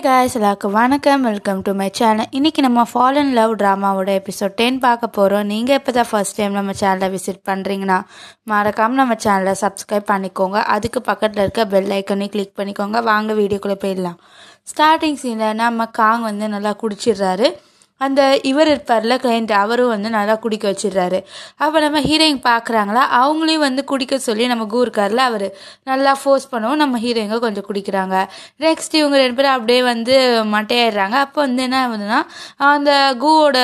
guys எல்லாருக்கும் வணக்கம் welcome to my channel இன்றைக்கி நம்ம ஃபால் அண்ட் லவ் ட்ராமாவோட எபிசோட் டென் பார்க்க போகிறோம் நீங்கள் இப்போ தான் ஃபர்ஸ்ட் டைம் நம்ம சேனலை விசிட் பண்ணுறீங்கன்னா மறக்காமல் நம்ம சேனலை சப்ஸ்கிரைப் பண்ணிக்கோங்க அதுக்கு பக்கத்தில் இருக்க பெல் ஐக்கனையும் கிளிக் பண்ணிக்கோங்க வாங்க வீடியோக்குள்ளே போயிடலாம் ஸ்டார்டிங் சீனில் நம்ம காங் வந்து நல்லா குடிச்சிடுறாரு அந்த இவர் இருப்பார்ல கிளைண்ட் அவரும் வந்து நல்லா குடிக்க வச்சிடுறாரு அப்போ நம்ம ஹீரோயின் பார்க்குறாங்களா அவங்களையும் வந்து குடிக்க சொல்லி நம்ம கூ இருக்கார்ல அவர் நல்லா ஃபோர்ஸ் பண்ணவும் நம்ம ஹீரோயிங்க கொஞ்சம் குடிக்கிறாங்க நெக்ஸ்ட் இவங்க ரெண்டு பேரும் அப்படியே வந்து மட்டையாயிடுறாங்க அப்போ வந்து என்ன ஆகுதுன்னா அந்த கூவோட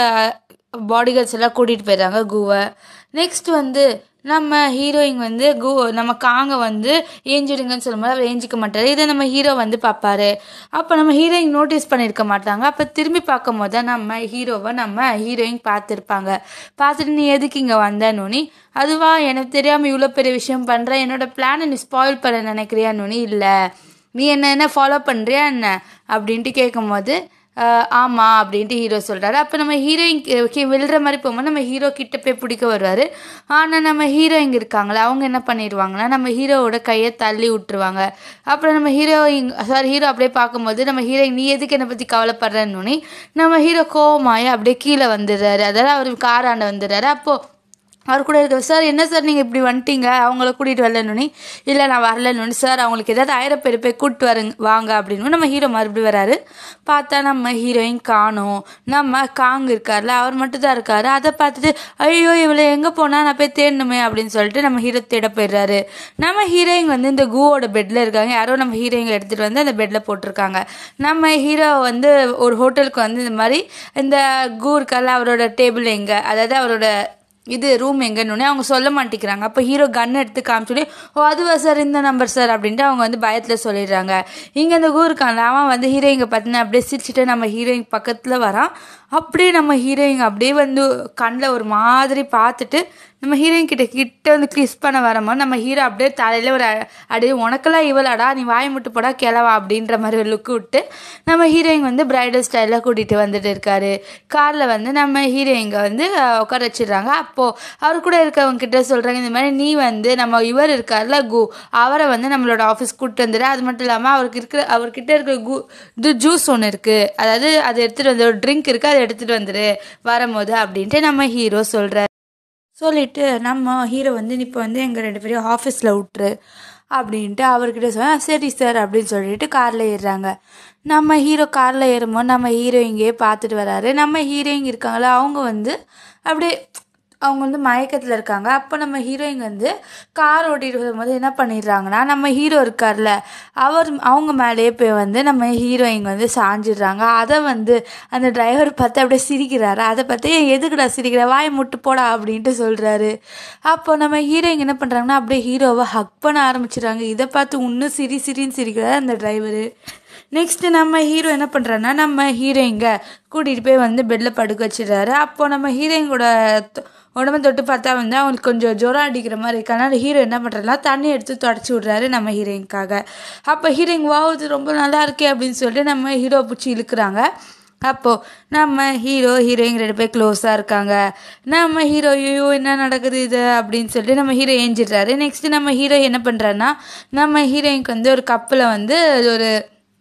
பாடி கார்ட்ஸ் எல்லாம் கூட்டிகிட்டு போயிடுறாங்க கூவை நெக்ஸ்ட் வந்து நம்ம ஹீரோயின் வந்து கூ நம்ம காங்க வந்து ஏஞ்சிடுங்கன்னு சொல்லும்போது அவர் ஏஞ்சிக்க மாட்டார் இதை நம்ம ஹீரோ வந்து பார்ப்பாரு அப்போ நம்ம ஹீரோயின் நோட்டீஸ் பண்ணியிருக்க மாட்டாங்க அப்போ திரும்பி பார்க்கும் போது தான் நம்ம ஹீரோவை நம்ம ஹீரோயின் பார்த்துருப்பாங்க பார்த்துட்டு நீ எதுக்கு இங்கே வந்தனோனி அதுவா எனக்கு தெரியாமல் இவ்வளோ பெரிய விஷயம் பண்ணுற என்னோட பிளானை நீ ஸ்பாயில் பண்ண நினைக்கிறியானோனி இல்லை நீ என்ன என்ன ஃபாலோ பண்ணுறியா என்ன அப்படின்ட்டு கேட்கும்போது ஆஹ் ஆமா அப்படின்ட்டு ஹீரோ சொல்றாரு அப்போ நம்ம ஹீரோயின் விழுற மாதிரி போகும்போது நம்ம ஹீரோ கிட்ட போய் பிடிக்க வருவாரு ஆனால் நம்ம ஹீரோயிங் இருக்காங்களே அவங்க என்ன பண்ணிடுவாங்கன்னா நம்ம ஹீரோவோட கையை தள்ளி விட்டுருவாங்க அப்புறம் நம்ம ஹீரோயின் சாரி ஹீரோ அப்படியே பார்க்கும்போது நம்ம ஹீரோயின் நீ எதுக்கு என்னை பற்றி கவலைப்படுறன்னு நம்ம ஹீரோ கோவமாயி அப்படியே கீழே வந்துடுறாரு அதாவது அவர் காராண்ட வந்துடுறாரு அப்போது அவர் கூட இருக்க சார் என்ன சார் நீங்கள் இப்படி வந்துட்டீங்க அவங்கள கூட்டிகிட்டு வரலன்னு இல்லை நான் வரலன்னு சார் அவங்களுக்கு ஏதாவது ஆயிரம் பேர் போய் கூப்பிட்டு வரங்க வாங்க அப்படின்னு நம்ம ஹீரோ மறுபடியும் வராரு பார்த்தா நம்ம ஹீரோயின் காணோம் நம்ம காங் இருக்கார்ல அவர் மட்டும் தான் இருக்காரு அதை பார்த்துட்டு ஐயோ இவளை எங்கே போனால் நான் போய் தேடணுமே அப்படின்னு சொல்லிட்டு நம்ம ஹீரோ தேட போயிடுறாரு நம்ம ஹீரோயின் வந்து இந்த கூவோட பெட்டில் இருக்காங்க யாரோ நம்ம ஹீரோயின் எடுத்துகிட்டு வந்து அந்த பெட்டில் போட்டிருக்காங்க நம்ம ஹீரோ வந்து ஒரு ஹோட்டலுக்கு வந்து இந்த மாதிரி இந்த கூ இருக்கார்ல அவரோட டேபிள் எங்கே அதாவது அவரோட இது ரூம் எங்கன்னு அவங்க சொல்ல மாட்டேங்கிறாங்க அப்போ ஹீரோ கன் எடுத்து காமிச்சுட்டு ஓ அதுவா சார் இந்த நம்பர் சார் அப்படின்ட்டு அவங்க வந்து பயத்தில் சொல்லிடுறாங்க இங்கே இந்த ஊருக்கான அவன் வந்து ஹீரோயிங்க பார்த்தினா அப்படியே சிரிச்சுட்டு நம்ம ஹீரோயின் பக்கத்தில் வரான் அப்படியே நம்ம ஹீரோயின் அப்படியே வந்து கண்ணில் ஒரு மாதிரி பார்த்துட்டு நம்ம ஹீரோயின் கிட்ட கிட்ட வந்து கிஸ் பண்ண வரும்போது நம்ம ஹீரோ அப்படியே தலையில் ஒரு அப்படியே உனக்கெல்லாம் இவளாடா நீ வாய முட்டு போடா கிளவா அப்படின்ற மாதிரி ஒரு லுக்கு விட்டு நம்ம ஹீரோயின் வந்து பிரைடல் ஸ்டைலில் கூட்டிகிட்டு வந்துட்டு இருக்காரு காரில் வந்து நம்ம ஹீரோயிங்க வந்து உட்கார வச்சிடுறாங்க அப்போது அவர் கூட இருக்கவங்க கிட்ட சொல்கிறாங்க இந்த மாதிரி நீ வந்து நம்ம இவர் இருக்கார்ல கு அவரை வந்து நம்மளோட ஆஃபீஸ் கூப்பிட்டு வந்துடு அது மட்டும் இல்லாமல் அவருக்கு இருக்கிற அவர்கிட்ட இருக்கிற கு இது ஜூஸ் ஒன்று இருக்குது அதாவது அதை எடுத்துகிட்டு வந்து ஒரு ட்ரிங்க் இருக்குது அதை எடுத்துகிட்டு வந்துடு வரும்போது அப்படின்ட்டு நம்ம ஹீரோ சொல்கிறார் சொல்லிட்டு நம்ம ஹீரோ வந்து இப்போ வந்து எங்கள் ரெண்டு பேரையும் ஆஃபீஸில் விட்டுரு அப்படின்ட்டு அவர்கிட்ட சொன்னா சரி சார் அப்படின்னு சொல்லிட்டு காரில் ஏறுறாங்க நம்ம ஹீரோ காரில் ஏறும்போது நம்ம ஹீரோயிங்கே பார்த்துட்டு வராரு நம்ம ஹீரோயின் இருக்காங்களா அவங்க வந்து அப்படியே அவங்க வந்து மயக்கத்தில் இருக்காங்க அப்போ நம்ம ஹீரோயின் வந்து கார் ஓட்டிட்டு வரும்போது என்ன பண்ணிடுறாங்கன்னா நம்ம ஹீரோ இருக்கார்ல அவர் அவங்க மேலேயே போய் வந்து நம்ம ஹீரோயின் வந்து சாஞ்சிடுறாங்க அதை வந்து அந்த டிரைவர் பார்த்து அப்படியே சிரிக்கிறாரு அதை பார்த்து "ஏய், எதுக்குடா சிரிக்கிற வாய் முட்டு போடா அப்படின்ட்டு சொல்கிறாரு அப்போ நம்ம ஹீரோயின் என்ன பண்ணுறாங்கன்னா அப்படியே ஹீரோவை ஹக் பண்ண ஆரம்பிச்சிடுறாங்க இதை பார்த்து இன்னும் சிரி சிரின்னு சிரிக்கிறாரு அந்த டிரைவரு நெக்ஸ்ட்டு நம்ம ஹீரோ என்ன பண்ணுறாருன்னா நம்ம ஹீரோயிங்க கூட்டிகிட்டு போய் வந்து பெட்டில் படுக்க வச்சிடுறாரு அப்போது நம்ம ஹீரோயிங்கோட உடம்ப தொட்டு பார்த்தா வந்து அவங்களுக்கு கொஞ்சம் ஜுரம் அடிக்கிற மாதிரி இருக்கு அதனால் ஹீரோ என்ன பண்ணுறாருனா தண்ணி எடுத்து தொடச்சி விட்றாரு நம்ம ஹீரோயின்காக அப்போ ஹீரோயின் வாவ் இது ரொம்ப நல்லா இருக்கே அப்படின்னு சொல்லிட்டு நம்ம ஹீரோ பிடிச்சி இழுக்கிறாங்க அப்போது நம்ம ஹீரோ ஹீரோயின் ரெண்டு பேர் க்ளோஸாக இருக்காங்க நம்ம ஹீரோ ஐயோ என்ன நடக்குது இது அப்படின்னு சொல்லிட்டு நம்ம ஹீரோ ஏஞ்சிடுறாரு நெக்ஸ்ட்டு நம்ம ஹீரோ என்ன பண்ணுறாருன்னா நம்ம ஹீரோயினுக்கு வந்து ஒரு கப்பில் வந்து ஒரு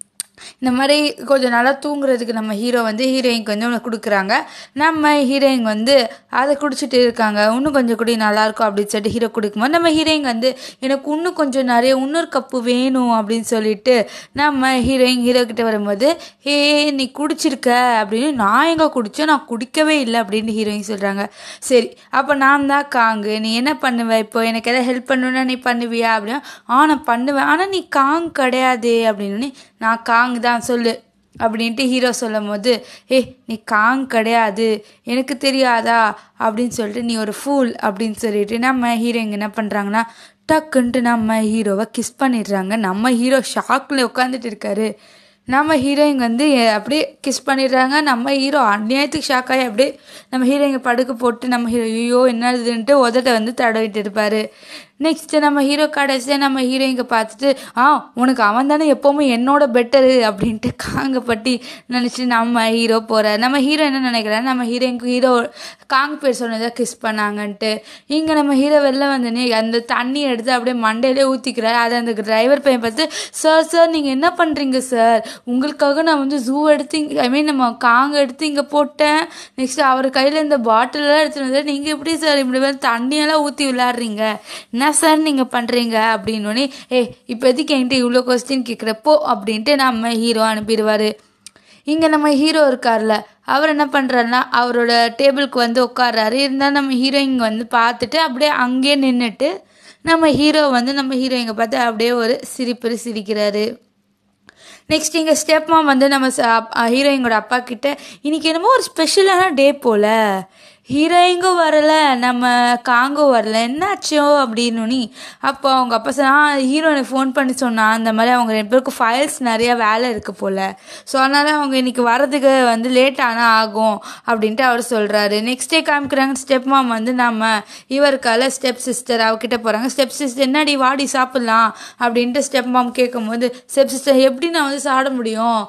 இந்த மாதிரி கொஞ்சம் நல்லா தூங்குறதுக்கு நம்ம ஹீரோ வந்து ஹீரோயினுக்கு வந்து ஒன்று கொடுக்குறாங்க நம்ம ஹீரோயின் வந்து அதை குடிச்சிட்டு இருக்காங்க இன்னும் கொஞ்சம் குடி நல்லாயிருக்கும் அப்படின்னு சொல்லிட்டு ஹீரோ கொடுக்கும்போது நம்ம ஹீரோயின் வந்து எனக்கு இன்னும் கொஞ்சம் நிறைய இன்னொரு கப்பு வேணும் அப்படின்னு சொல்லிட்டு நம்ம ஹீரோயின் ஹீரோ கிட்ட வரும்போது ஹே நீ குடிச்சிருக்க அப்படின்னு நான் எங்கே குடித்தேன் நான் குடிக்கவே இல்லை அப்படின்னு ஹீரோயின் சொல்கிறாங்க சரி அப்போ நான் தான் காங்கு நீ என்ன பண்ணுவ இப்போ எனக்கு எதாவது ஹெல்ப் பண்ணணுன்னா நீ பண்ணுவியா அப்படின்னா ஆ நான் பண்ணுவேன் ஆனால் நீ காங் கிடையாதே அப்படின்னு நான் காங் தான் சொல்லு அப்படின்ட்டு ஹீரோ சொல்லும் போது ஏ நீ காங் கிடையாது எனக்கு தெரியாதா அப்படின்னு சொல்லிட்டு நீ ஒரு ஃபூல் அப்படின்னு சொல்லிட்டு நம்ம ஹீரோயிங் என்ன பண்ணுறாங்கன்னா டக்குன்ட்டு நம்ம ஹீரோவை கிஸ் பண்ணிடுறாங்க நம்ம ஹீரோ ஷாக்கில் உட்காந்துட்டு இருக்காரு நம்ம ஹீரோயின் வந்து எ- அப்படியே கிஸ் பண்ணிடுறாங்க நம்ம ஹீரோ அந்நியாயத்துக்கு ஷாக் ஆகி அப்படியே நம்ம ஹீரோயினை படுக்க போட்டு நம்ம ஹீரோ ஐயோ என்னதுன்ட்டு உதட்ட வந்து தடவிட்டு இருப்பாரு நெக்ஸ்ட்டு நம்ம ஹீரோ கடைசியாக நம்ம ஹீரோயிங்க பார்த்துட்டு ஆ உனக்கு அவன் தானே எப்போவுமே என்னோட பெட்டரு அப்படின்ட்டு காங்கப்பட்டி நினச்சி நம்ம ஹீரோ போகிறார் நம்ம ஹீரோ என்ன நினைக்கிறாரு நம்ம ஹீரோயினுக்கு ஹீரோ காங் பேர் சொன்னதை கிஸ் பண்ணாங்கன்ட்டு இங்கே நம்ம ஹீரோ வெளில வந்தோடனே அந்த தண்ணி எடுத்து அப்படியே மண்டையிலே ஊற்றிக்கிறாரு அதை அந்த டிரைவர் பையன் பார்த்து சார் சார் நீங்கள் என்ன பண்ணுறீங்க சார் உங்களுக்காக நான் வந்து ஜூ எடுத்து ஐ மீன் நம்ம காங்க எடுத்து இங்கே போட்டேன் நெக்ஸ்ட் அவர் கையில் இந்த பாட்டிலெலாம் எடுத்துட்டு வந்து நீங்கள் எப்படி சார் இப்படி வந்து தண்ணியெல்லாம் ஊற்றி விளாட்றீங்க என்ன சார் நீங்கள் பண்ணுறீங்க அப்படின்னோடனே ஏ இப்போதைக்கு என்கிட்ட இவ்வளோ கொஸ்டின் கேட்குறப்போ அப்படின்ட்டு நம்ம ஹீரோ அனுப்பிடுவார் இங்கே நம்ம ஹீரோ இருக்கார்ல அவர் என்ன பண்ணுறாருன்னா அவரோட டேபிளுக்கு வந்து உட்கார்றாரு இருந்தாலும் நம்ம ஹீரோயிங்க வந்து பார்த்துட்டு அப்படியே அங்கேயே நின்றுட்டு நம்ம ஹீரோ வந்து நம்ம ஹீரோயிங்க பார்த்து அப்படியே ஒரு சிரிப்பு சிரிக்கிறாரு நெக்ஸ்ட் இங்கே ஸ்டெப்மா வந்து நம்ம ஹீரோயினோட அப்பா கிட்ட இன்னைக்கு என்னமோ ஒரு ஸ்பெஷலான டே போல் ஹீரோயிங்கும் வரல நம்ம காங்கும் வரல என்னாச்சோ அப்படின்னு நீ அப்போ அவங்க அப்பா சொன்னா ஹீரோயினை ஃபோன் பண்ணி சொன்னா அந்த மாதிரி அவங்க ரெண்டு பேருக்கும் ஃபைல்ஸ் நிறையா வேலை இருக்குது போல் ஸோ அதனால் அவங்க இன்னைக்கு வரதுக்கு வந்து லேட் ஆனால் ஆகும் அப்படின்ட்டு அவர் சொல்கிறாரு நெக்ஸ்ட் டே காமிக்கிறாங்க ஸ்டெப் மாம் வந்து நம்ம இவருக்கால ஸ்டெப் சிஸ்டர் அவகிட்ட போகிறாங்க ஸ்டெப் சிஸ்டர் என்னடி வாடி சாப்பிட்லாம் அப்படின்ட்டு ஸ்டெப் மாம் கேட்கும்போது ஸ்டெப் சிஸ்டர் எப்படி நான் வந்து சாப்பிட முடியும்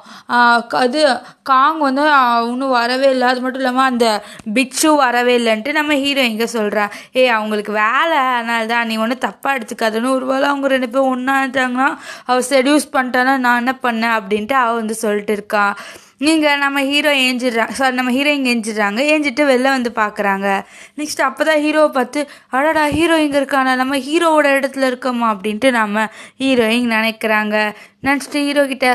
அது காங் வந்து இன்னும் வரவே இல்லை அது மட்டும் இல்லாமல் அந்த பிட்சும் வரவே இல்லைன்ட்டு நம்ம ஹீரோ இங்கே சொல்கிறா ஏ அவங்களுக்கு வேலை அதனால தான் நீ ஒன்றும் தப்பாக எடுத்துக்காதுன்னு ஒரு வேளை அவங்க ரெண்டு பேரும் ஒன்றா இருந்தாங்கன்னா அவள் செடியூஸ் பண்ணிட்டானா நான் என்ன பண்ணேன் அப்படின்ட்டு அவள் வந்து சொல்லிட்டு இருக்கா நீங்கள் நம்ம ஹீரோ ஏஞ்சிடுறாங்க சாரி நம்ம ஹீரோயின் ஏஞ்சிடுறாங்க ஏஞ்சிட்டு வெளில வந்து பார்க்குறாங்க நெக்ஸ்ட் அப்போ தான் ஹீரோவை பார்த்து அடடா ஹீரோ இங்கே இருக்கானா நம்ம ஹீரோவோட இடத்துல இருக்கோமா அப்படின்ட்டு நம்ம ஹீரோயின் நினைக்கிறாங்க நினச்சிட்டு ஹீரோ கிட்ட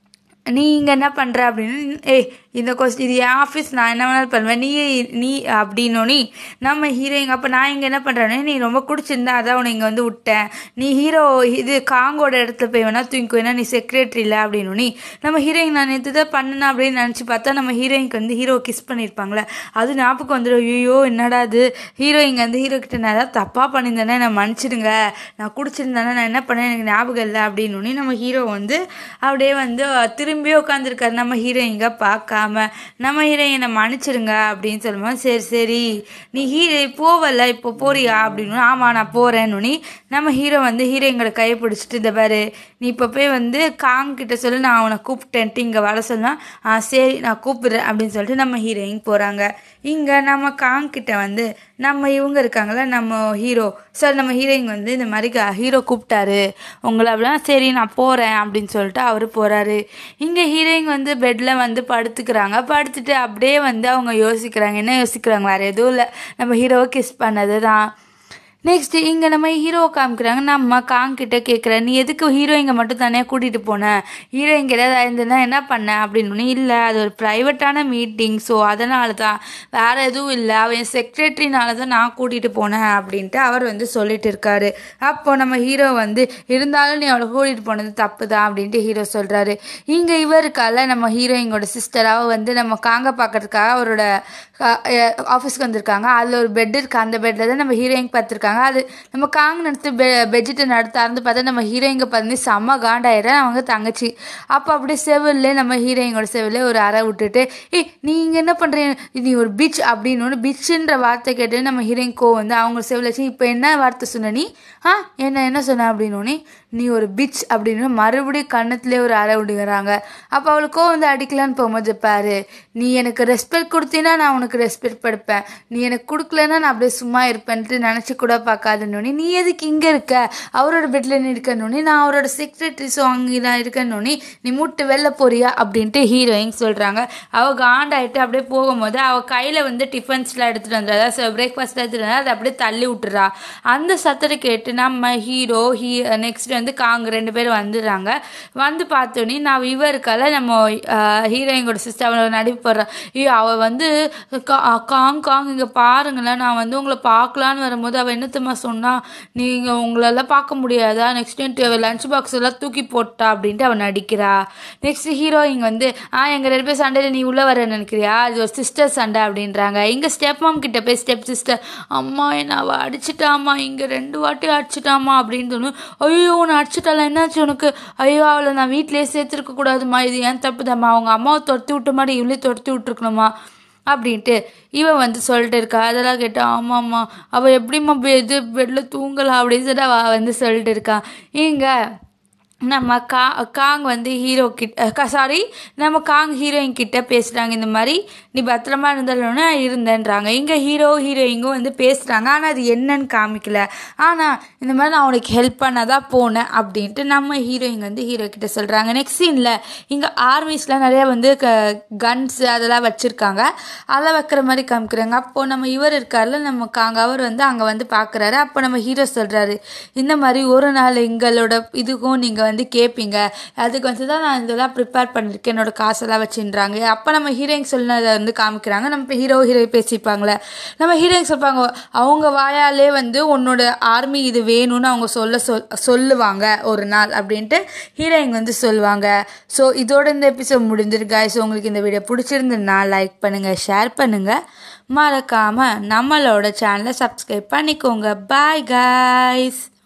நீ இங்கே என்ன பண்ணுற அப்படின்னு ஏய் இந்த கொஸ்டின் இது என் ஆஃபீஸ் நான் என்ன வேணாலும் பண்ணுவேன் நீ நீ அப்படின்னோனி நம்ம ஹீரோயிங் அப்போ நான் இங்கே என்ன பண்ணுறேன்னு நீ ரொம்ப குடிச்சிருந்தா அதான் உன்னை இங்கே வந்து விட்டேன் நீ ஹீரோ இது காங்கோட இடத்துல போய் வேணா தூங்கிக்கோ ஏன்னா நீ செக்ரட்டரி இல்லை அப்படின்னு நம்ம ஹீரோயின் நான் நேற்று தான் பண்ணேன் அப்படின்னு நினச்சி பார்த்தா நம்ம ஹீரோயினுக்கு வந்து ஹீரோ கிஸ் பண்ணியிருப்பாங்களே அது ஞாபகம் வந்துடும் ஐயோ என்னடா அது ஹீரோயின் வந்து ஹீரோ கிட்ட நான் ஏதாவது தப்பாக பண்ணியிருந்தேனே நான் மன்னிச்சிடுங்க நான் குடிச்சிருந்தேனே நான் என்ன பண்ணேன் எனக்கு ஞாபகம் இல்லை அப்படின்னு நம்ம ஹீரோ வந்து அப்படியே வந்து திரும்பி உட்காந்துருக்காரு நம்ம ஹீரோயிங்க பார்க்காம நம்ம ஹீரோயினை மன்னிச்சிடுங்க அப்படின்னு சொல்லும்போது சரி சரி நீ ஹீரோ போவல இப்போ போறியா அப்படின்னு ஆமாம் நான் போகிறேன்னு நம்ம ஹீரோ வந்து ஹீரோயிங்களோட கையை பிடிச்சிட்டு இந்த பாரு நீ இப்போ போய் வந்து காங் கிட்ட சொல்லி நான் அவனை கூப்பிட்டேன்ட்டு இங்கே வர சொன்னா ஆ சரி நான் கூப்பிடுறேன் அப்படின்னு சொல்லிட்டு நம்ம ஹீரோயின் போகிறாங்க இங்கே நம்ம காங் கிட்ட வந்து நம்ம இவங்க இருக்காங்களா நம்ம ஹீரோ சார் நம்ம ஹீரோயின் வந்து இந்த மாதிரி ஹீரோ கூப்பிட்டாரு உங்களை அப்படிலாம் சரி நான் போகிறேன் அப்படின்னு சொல்லிட்டு அவர் போகிறாரு இங்கே ஹீரோயின் வந்து பெட்டில் வந்து படுத்துக்கிறாங்க படுத்துட்டு அப்படியே வந்து அவங்க யோசிக்கிறாங்க என்ன யோசிக்கிறாங்க வேறு எதுவும் இல்லை நம்ம ஹீரோவை கிஸ் பண்ணது தான் நெக்ஸ்ட் இங்கே நம்ம ஹீரோ காமிக்கிறாங்க நம்ம காங் கிட்ட கேட்குறேன் நீ எதுக்கு ஹீரோயிங்க மட்டும் தானே கூட்டிகிட்டு போனேன் ஹீரோயிங்க ஏதாவது இருந்ததுன்னா என்ன பண்ண அப்படின்னு இல்லை அது ஒரு ப்ரைவேட்டான மீட்டிங் ஸோ அதனால தான் வேறு எதுவும் இல்லை அவன் செக்ரட்டரினால தான் நான் கூட்டிகிட்டு போனேன் அப்படின்ட்டு அவர் வந்து சொல்லிட்டு இருக்காரு அப்போ நம்ம ஹீரோ வந்து இருந்தாலும் நீ அவளை கூட்டிகிட்டு போனது தப்பு தான் அப்படின்ட்டு ஹீரோ சொல்கிறாரு இங்கே இவருக்கால நம்ம ஹீரோயிங்கோட சிஸ்டர் அவ வந்து நம்ம காங்க பார்க்கறதுக்காக அவரோட ஆஃபீஸ்க்கு வந்திருக்காங்க அதில் ஒரு பெட் இருக்குது அந்த பெட்டில் தான் நம்ம ஹீரோயின் பார்த்துருக்காங்க அது நம்ம காங் நடத்து பெ பெட்ஷீட்டை நடத்த திறந்து பார்த்தா நம்ம ஹீரோயிங்க பார்த்து செம்ம காண்டாயிரம் அவங்க தங்கச்சி அப்போ அப்படியே செவில்ல நம்ம ஹீரோயிங்கோட செவில ஒரு அறை விட்டுட்டு ஏய் நீங்கள் என்ன பண்ணுறீங்க நீ ஒரு பீச் அப்படின்னு ஒன்று பீச்சுன்ற வார்த்தை கேட்டு நம்ம ஹீரோயின் கோ வந்து அவங்க செவில வச்சு இப்போ என்ன வார்த்தை சொன்ன நீ ஆ என்ன என்ன சொன்ன அப்படின்னு நீ ஒரு பிச் அப்படின்னு மறுபடியும் கண்ணத்துலேயே ஒரு அறை விடுகிறாங்க அப்போ அவளுக்கோ வந்து அடிக்கலான்னு போகும்போது பாரு நீ எனக்கு ரெஸ்பெக்ட் கொடுத்தீங்கன்னா நான் உனக்கு ரெஸ்பெக்ட் படுப்பேன் நீ எனக்கு கொடுக்கலன்னா நான் அப்படியே சும்மா இருப்பேன்ட்டு நினச்சி கூட பார்க்காதுன்னு நீ எதுக்கு இங்கே இருக்க அவரோட பெட்டில் நீ இருக்கணுன்னு நான் அவரோட செக்ரட்டரி ஸோ அங்கே நான் இருக்கணுன்னு நீ மூட்டு வெளில போறியா அப்படின்ட்டு ஹீரோயின் சொல்கிறாங்க அவள் காண்டாயிட்டு அப்படியே போகும்போது அவள் கையில் வந்து டிஃபன்ஸ்லாம் எடுத்துகிட்டு வந்துடுறா அதாவது பிரேக்ஃபாஸ்ட் எடுத்துகிட்டு வந்தா அதை அப்படியே தள்ளி விட்டுறா அந்த சத்தத்தை கேட்டு நம்ம ஹீரோ ஹீ நெக்ஸ்ட் வந்து காங்க ரெண்டு பேரும் வந்துடுறாங்க வந்து பார்த்தோன்னே நான் இவருக்கால நம்ம ஹீரோயினோட சிஸ்டர் அவளோட நடிப்பு போடுறேன் ஐயோ அவள் வந்து காங் காங் இங்கே பாருங்களேன் நான் வந்து உங்களை பார்க்கலான்னு வரும்போது அவள் என்னத்தம்மா சொன்னா நீங்கள் உங்களெல்லாம் பார்க்க முடியாதா நெக்ஸ்ட் லஞ்ச் பாக்ஸ் எல்லாம் தூக்கி போட்டா அப்படின்ட்டு அவன் நடிக்கிறா நெக்ஸ்ட் ஹீரோயின் வந்து ஆ எங்கள் ரெண்டு பேர் சண்டையில் நீ உள்ளே வர நினைக்கிறியா அது ஒரு சிஸ்டர் சண்டை அப்படின்றாங்க இங்கே ஸ்டெப் மாம் கிட்ட போய் ஸ்டெப் சிஸ்டர் அம்மா என்ன அவள் அடிச்சிட்டாமா இங்கே ரெண்டு வாட்டி அடிச்சிட்டாமா அப்படின்னு தோணும் ஐயோ உன்னை அடிச்சிட்டால என்னாச்சு உனக்கு ஐயோ அவளை நான் வீட்டிலேயே சேர்த்துருக்க கூடாதுமா இது ஏன் தப்புதாம்மா அவங்க அம்மாவை துரத்தி விட்ட மாதிரி இவளே துரத்தி விட்டுருக்கணுமா அப்படின்ட்டு இவன் வந்து சொல்லிட்டு இருக்கா அதெல்லாம் கேட்டா ஆமாம்மா அவள் எப்படிம்மா இது பெட்டில் தூங்கலாம் அப்படின்னு சொல்லி அவள் வந்து சொல்லிட்டு இருக்கா இங்கே நம்ம கா காங் வந்து ஹீரோ கிட்ட சாரி நம்ம காங் ஹீரோயின் கிட்ட பேசுகிறாங்க இந்த மாதிரி நீ பத்திரமா இருந்தாலும் இருந்தேன்றாங்க இங்கே ஹீரோ ஹீரோயிங்கும் வந்து பேசுகிறாங்க ஆனால் அது என்னன்னு காமிக்கல ஆனால் இந்த மாதிரி நான் உனக்கு ஹெல்ப் பண்ண தான் போனேன் அப்படின்ட்டு நம்ம ஹீரோயின் வந்து ஹீரோ கிட்ட சொல்கிறாங்க நெக்ஸ்ட் சீனில் இங்கே ஆர்மிஸ்லாம் நிறையா வந்து க கன்ஸு அதெல்லாம் வச்சுருக்காங்க அதெல்லாம் வைக்கிற மாதிரி காமிக்கிறாங்க அப்போது நம்ம இவர் இருக்கார்ல நம்ம காங்க அவர் வந்து அங்கே வந்து பார்க்குறாரு அப்போ நம்ம ஹீரோ சொல்கிறாரு இந்த மாதிரி ஒரு நாள் எங்களோட இதுக்கும் நீங்கள் வந்து கேட்பீங்க அதுக்கு வந்து தான் நான் இதெல்லாம் ப்ரிப்பேர் பண்ணியிருக்கேன் என்னோட காசெல்லாம் வச்சுன்றாங்க அப்போ நம்ம ஹீரோயின் சொன்னதை வந்து காமிக்கிறாங்க நம்ம ஹீரோ ஹீரோ பேசிப்பாங்களே நம்ம ஹீரோயின் சொல்லுவாங்க அவங்க வாயாலே வந்து உன்னோட ஆர்மி இது வேணும்னு அவங்க சொல்ல சொல் சொல்லுவாங்க ஒரு நாள் அப்படின்ட்டு ஹீரோயின் வந்து சொல்லுவாங்க ஸோ இதோட இந்த எபிசோட் முடிஞ்சிருக்கு ஸோ உங்களுக்கு இந்த வீடியோ பிடிச்சிருந்துன்னா லைக் பண்ணுங்கள் ஷேர் பண்ணுங்கள் மறக்காமல் நம்மளோட சேனலை சப்ஸ்கிரைப் பண்ணிக்கோங்க பாய் காய்ஸ்